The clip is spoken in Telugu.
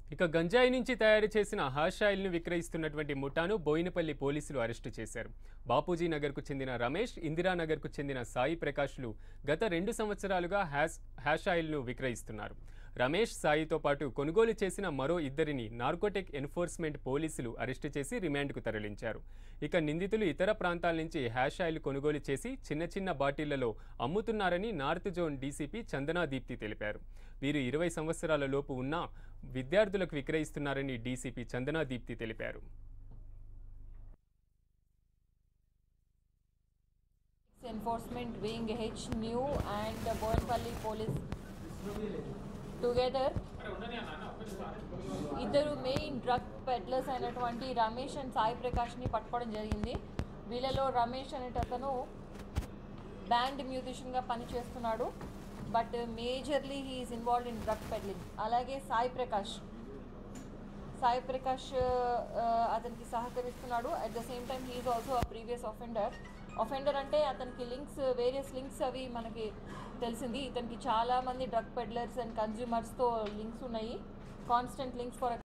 ఇక గంజాయి నుంచి తయారు చేసిన హాష్ ఆయిల్ను విక్రయిస్తున్నటువంటి ముఠాను బోయినపల్లి పోలీసులు అరెస్టు చేశారు బాపూజీ నగర్కు చెందిన రమేష్ ఇందిరానగర్కు చెందిన సాయి ప్రకాష్లు గత రెండు సంవత్సరాలుగా హ్యాష్ హ్యాష్ ఆయిల్ను విక్రయిస్తున్నారు రమేష్ సాయితో పాటు కొనుగోలు చేసిన మరో ఇద్దరిని నార్కోటిక్ ఎన్ఫోర్స్మెంట్ పోలీసులు అరెస్టు చేసి రిమాండ్కు తరలించారు ఇక నిందితులు ఇతర ప్రాంతాల నుంచి హ్యాష్ ఆయిల్ కొనుగోలు చేసి చిన్న చిన్న బాటిళ్లలో అమ్ముతున్నారని north zone DCP Chandana Deepti తెలిపారు వీరు ఇరవై సంవత్సరాల లోపు ఉన్న విద్యార్థులకు విక్రయిస్తున్నారని డీసీపీ చందనా దీప్తి తెలిపారు enforcement wing H new and the Boyanpalli police together ఇద్దరు మెయిన్ డ్రగ్ పెడ్లర్స్ అయినటువంటి రమేష్ అండ్ సాయి ప్రకాష్ని పట్టుకోవడం జరిగింది వీళ్ళలో రమేష్ అనేటతను బ్యాండ్ మ్యూజిషియన్గా పనిచేస్తున్నాడు but majorly he's involved in drug peddling అలాగే సాయి ప్రకాష్ సాయి ప్రకాష్ ఆ, అతనికి సహకరిస్తున్నాడు at the same time he's also a previous offender offender అంటే అతనికి లింక్స్ వేరియస్ లింక్స్ అవి మనకి తెలిసింది ఇతనికి చాలా మంది డ్రగ్ పెడ్లర్స్ అండ్ కన్జ్యూమర్స్తో లింక్స్ ఉన్నాయి కాన్స్టెంట్ లింక్స్ ఫర్